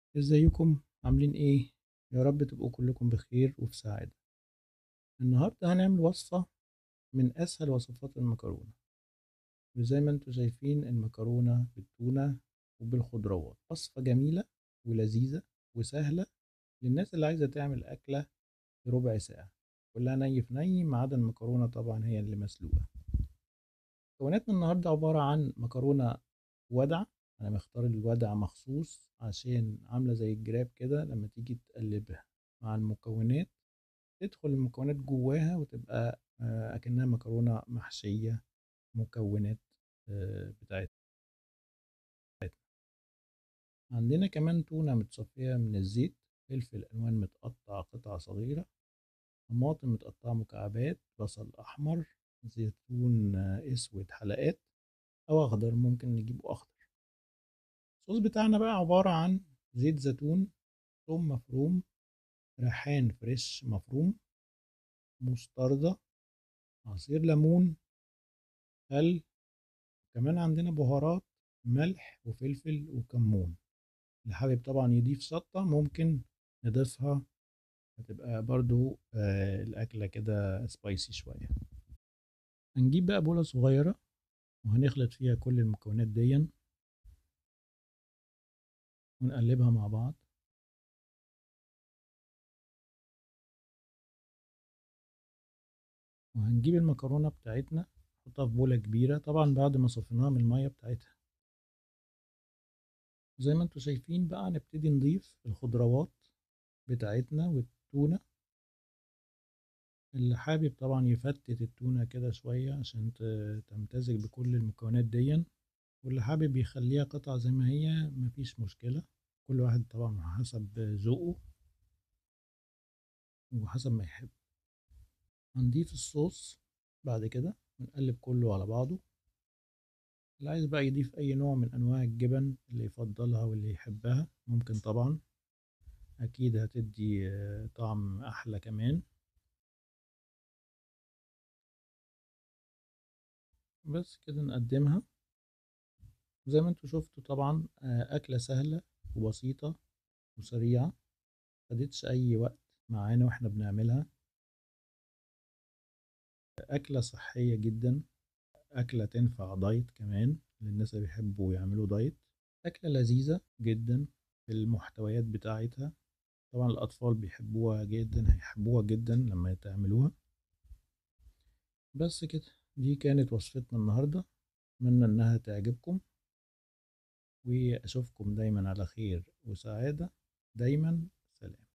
ازيكم عاملين ايه يا رب تبقوا كلكم بخير وفي سعادة النهاردة هنعمل وصفة من اسهل وصفات المكرونة وزي ما انتم شايفين المكرونة بالتونة وبالخضروات وصفة جميلة ولذيذة وسهلة للناس اللي عايزة تعمل أكلة في ربع ساعة كلها ني في ني ما عدا المكرونة طبعا هي اللي مسلوقة مكوناتنا النهاردة عبارة عن مكرونة ودع انا مختار الودع مخصوص عشان عامله زي الجراب كده لما تيجي تقلبها مع المكونات تدخل المكونات جواها وتبقى اكنها مكرونه محشيه مكونات بتاعتها عندنا كمان تونة متصفية من الزيت فلفل ألوان متقطع قطع صغيرة طماطم متقطعة مكعبات بصل أحمر زيتون أسود حلقات أو أخضر ممكن نجيبه أخضر الصوص بتاعنا بقى عبارة عن زيت زيتون ثوم مفروم ريحان فريش مفروم مستردة عصير ليمون خل كمان عندنا بهارات ملح وفلفل وكمون اللي حابب طبعا يضيف شطة ممكن نضيفها هتبقى برضو آه الأكلة كده سبايسي شوية هنجيب بقى بولة صغيرة وهنخلط فيها كل المكونات دي ونقلبها مع بعض وهنجيب المكرونة بتاعتنا نحطها في بولة كبيرة طبعا بعد ما صفيناها من المية بتاعتها زي ما انتوا شايفين بقى نبتدي نضيف الخضروات بتاعتنا والتونة اللي حابب طبعا يفتت التونة كده شوية عشان تمتزج بكل المكونات دي واللي حابب يخليها قطع زي ما هي مفيش مشكلة كل واحد طبعا حسب ذوقه وحسب ما يحب هنضيف الصوص بعد كده ونقلب كله على بعضه اللي عايز بقى يضيف اي نوع من انواع الجبن اللي يفضلها واللي يحبها ممكن طبعا اكيد هتدي طعم احلى كمان بس كده نقدمها زي ما انتوا شفتوا طبعا أكلة سهلة وبسيطة وسريعة مخدتش أي وقت معانا واحنا بنعملها أكلة صحية جدا أكلة تنفع دايت كمان للناس اللي بيحبوا يعملوا دايت أكلة لذيذة جدا في المحتويات بتاعتها طبعا الأطفال بيحبوها جدا هيحبوها جدا لما تعملوها بس كده دي كانت وصفتنا النهاردة أتمنى إنها تعجبكم وأشوفكم دايما على خير وسعادة دايما سلام